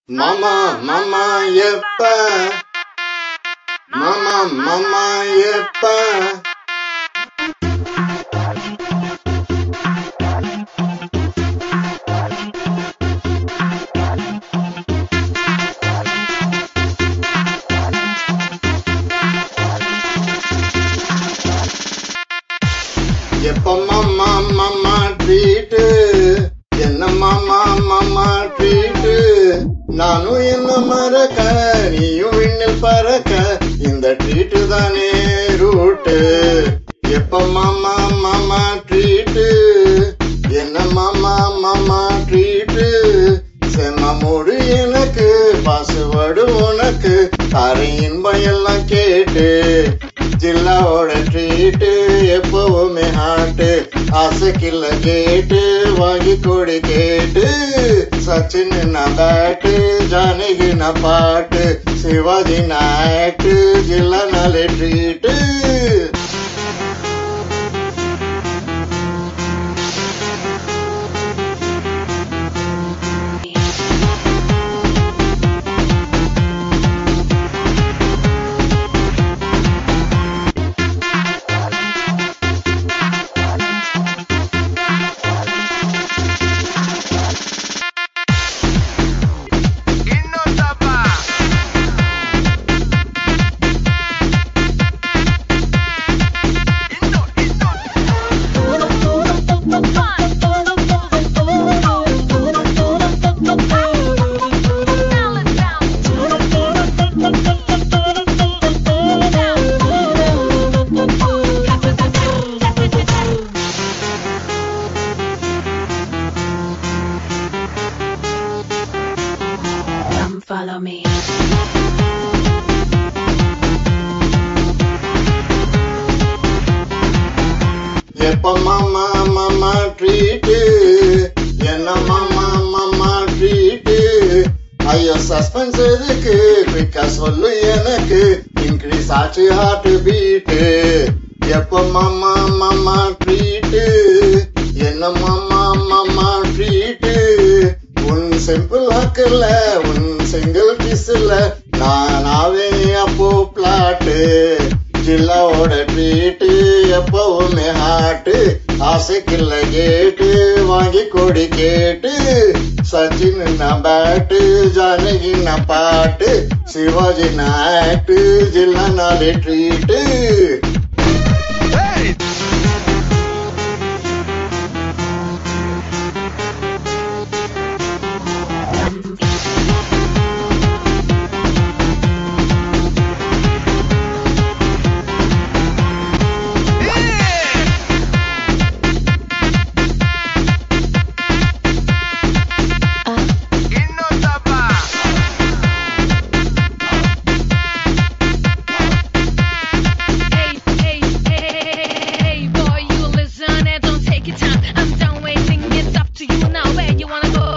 மாமா மாமா எப்ப மாமா மாமா எப்ப எப்ப மாமா மாமா ட்ரீட்டு என்ன மாமா மாமா ட்ரீட்டு நானும் என்ன மறக்க நீயும் விண்ணில் பறக்க இந்த ட்ரீட்டு தானே ரூட்டு எப்ப மாமா மாமா ட்ரீட்டு என்ன மாமா மாமா ட்ரீட்டு செம்ம மூடு எனக்கு பாசுவாடு உனக்கு தாரை இன்பம் எல்லாம் கேட்டு ஜில்லாவோட ட்ரீட்டு எப்பவுமே ஹாட்டு ஆசைக்கில்ல கேட்டு வாங்கி கொடி கேட்டு சச்சின் நான் பேட்டு ஜானகி நான் பாட்டு சிவாஜி நான் ஆக்டு ஜில்லா நாளே ட்ரீட்டு Come follow me. எப்ப மாமா மாமா ட்ரீட்டு என்ன மாமா மாமா ட்ரீட்டு ஐயோ சஸ்பென்ஸ் எதுக்கு குயிக்கா சொல்லு எனக்கு இன்க்ரீஸ் ஆச்சு ஹார்ட் பீட்டு எப்ப மாமா மாமா ட்ரீட்டு என்ன மாமா மாமா ட்ரீட்டு உன் சிம்பிள் ஹக்கில் உன் சிங்கிள் கிஸ்ல நானாவே அப்போ பிளாட்டு ஜில்லாவோட ட்ரீட்டு எப்பவுமே ஹாட்டு ஆசைக்கில்ல கேட்டு வாங்கி கொடி கேட்டு சச்சின் நான் பேட்டு ஜானகி நான் பாட்டு சிவாஜி நான் ஆக்டு ஜில்லா நாளே treat Hey, hey, hey, hey, boy, you listen and don't take your time. I'm done waiting, it's up to you now. Where you wanna go?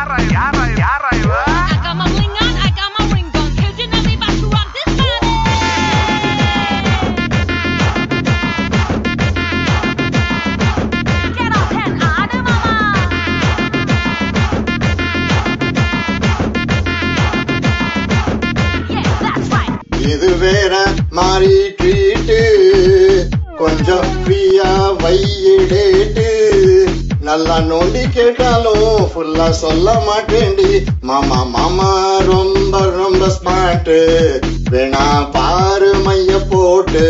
I got my bling on, I got my ring on. Cause you know me about to rock this body. Get off and out of mama. Yeah, that's right. இது வேற மாறி treat கொஞ்சம் ஃப்ரீயா வையிடேட்டு நல்லா நோண்டி கேட்டாலும் ஃபுல்லா சொல்ல மாட்டேன்டி மாமா மாமா ரொம்ப ரொம்ப ஸ்மார்ட் வேணா பாரு மைய போட்டு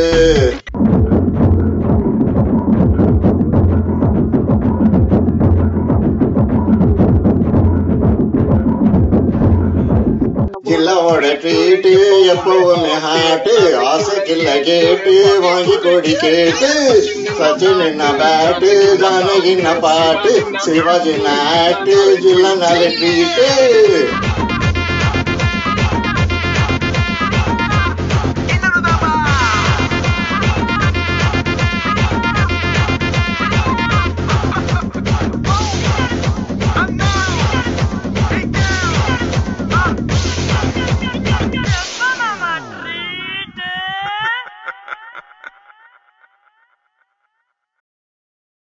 ஜில்லாவோட ட்ரீட்டு எப்பவுமே ஹாட்டு ஆசைக்கில்ல கேட்டு வாங்கி கொடி கேட்டு சச்சின் நான் பேட்டு ஜானகி நான் பாட்டு சிவாஜி நான் ஆக்டு ஜில்லா நல்ல ட்ரீட்டு